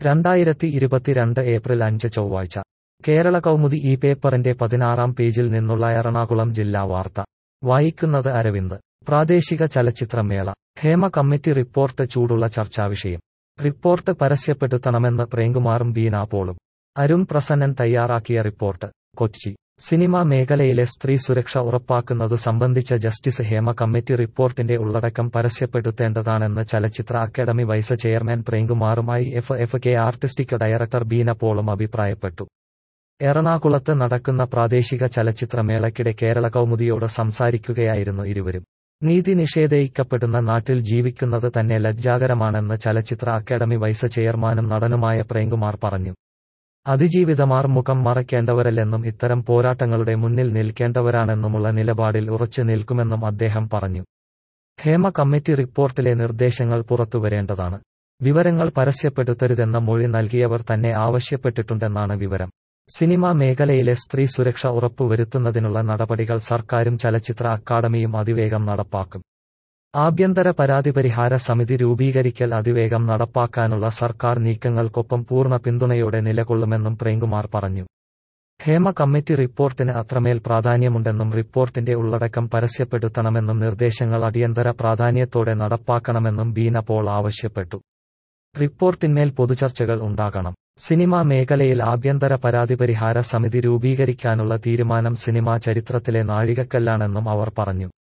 രണ്ടായിരത്തി ഇരുപത്തിരണ്ട് ഏപ്രിൽ അഞ്ച് ചൊവ്വാഴ്ച കേരള കൗമുദി ഈ പേപ്പറിന്റെ പതിനാറാം പേജിൽ നിന്നുള്ള എറണാകുളം ജില്ലാ വാർത്ത വായിക്കുന്നത് അരവിന്ദ് പ്രാദേശിക ചലച്ചിത്രമേള ഹേമ കമ്മിറ്റി റിപ്പോർട്ട് ചൂടുള്ള ചർച്ചാവിഷയം റിപ്പോർട്ട് പരസ്യപ്പെടുത്തണമെന്ന് പ്രേംകുമാറും ബീന പോളും അരുൺ പ്രസന്നൻ തയ്യാറാക്കിയ റിപ്പോർട്ട് കൊച്ചി സിനിമാ മേഖലയിലെ സ്ത്രീ സുരക്ഷ ഉറപ്പാക്കുന്നതു സംബന്ധിച്ച ജസ്റ്റിസ് ഹേമ കമ്മിറ്റി റിപ്പോർട്ടിന്റെ ഉള്ളടക്കം പരസ്യപ്പെടുത്തേണ്ടതാണെന്ന് ചലച്ചിത്ര അക്കാദമി വൈസ് ചെയർമാൻ പ്രേംകുമാറുമായി F F K artistic director Beena പോളും അഭിപ്രായപ്പെട്ടു എറണാകുളത്ത് നടക്കുന്ന പ്രാദേശിക ചലച്ചിത്രമേളയ്ക്കിടെ കേരള കൗമുദിയോട് സംസാരിക്കുകയായിരുന്നു ഇരുവരും നീതി നിഷേധിക്കപ്പെടുന്ന നാട്ടിൽ ജീവിക്കുന്നത് തന്നെ ലജ്ജാകരമാണെന്ന് ചലച്ചിത്ര അക്കാദമി വൈസ് ചെയർമാനും നടനുമായ പ്രേംകുമാർ പറഞ്ഞു അതിജീവിതമാർ മുഖം മറയ്ക്കേണ്ടവരല്ലെന്നും ഇത്തരം പോരാട്ടങ്ങളുടെ മുന്നിൽ നിൽക്കേണ്ടവരാണെന്നുമുള്ള നിലപാടിൽ ഉറച്ചു നിൽക്കുമെന്നും അദ്ദേഹം പറഞ്ഞു ഹേമ കമ്മിറ്റി റിപ്പോർട്ടിലെ നിർദ്ദേശങ്ങൾ പുറത്തുവരേണ്ടതാണ് വിവരങ്ങൾ പരസ്യപ്പെടുത്തരുതെന്ന മൊഴി നൽകിയവർ തന്നെ ആവശ്യപ്പെട്ടിട്ടുണ്ടെന്നാണ് വിവരം സിനിമാ മേഖലയിലെ സ്ത്രീ സുരക്ഷ ഉറപ്പുവരുത്തുന്നതിനുള്ള നടപടികൾ സർക്കാരും ചലച്ചിത്ര അക്കാദമിയും അതിവേഗം നടപ്പാക്കും ആഭ്യന്തര പരാതി പരിഹാര സമിതി രൂപീകരിക്കൽ അതിവേഗം നടപ്പാക്കാനുള്ള സർക്കാർ നീക്കങ്ങൾക്കൊപ്പം പൂർണ്ണ പിന്തുണയോടെ നിലകൊള്ളുമെന്നും പ്രേംകുമാർ പറഞ്ഞു ഹേമ കമ്മിറ്റി റിപ്പോർട്ടിന് അത്രമേൽ പ്രാധാന്യമുണ്ടെന്നും റിപ്പോർട്ടിന്റെ ഉള്ളടക്കം പരസ്യപ്പെടുത്തണമെന്നും നിർദ്ദേശങ്ങൾ അടിയന്തര പ്രാധാന്യത്തോടെ നടപ്പാക്കണമെന്നും ബീന പോൾ ആവശ്യപ്പെട്ടു റിപ്പോർട്ടിന്മേൽ പൊതുചർച്ചകൾ ഉണ്ടാകണം സിനിമാ മേഖലയിൽ ആഭ്യന്തര പരാതി പരിഹാര സമിതി രൂപീകരിക്കാനുള്ള തീരുമാനം സിനിമാ ചരിത്രത്തിലെ നാഴികക്കല്ലാണെന്നും അവർ പറഞ്ഞു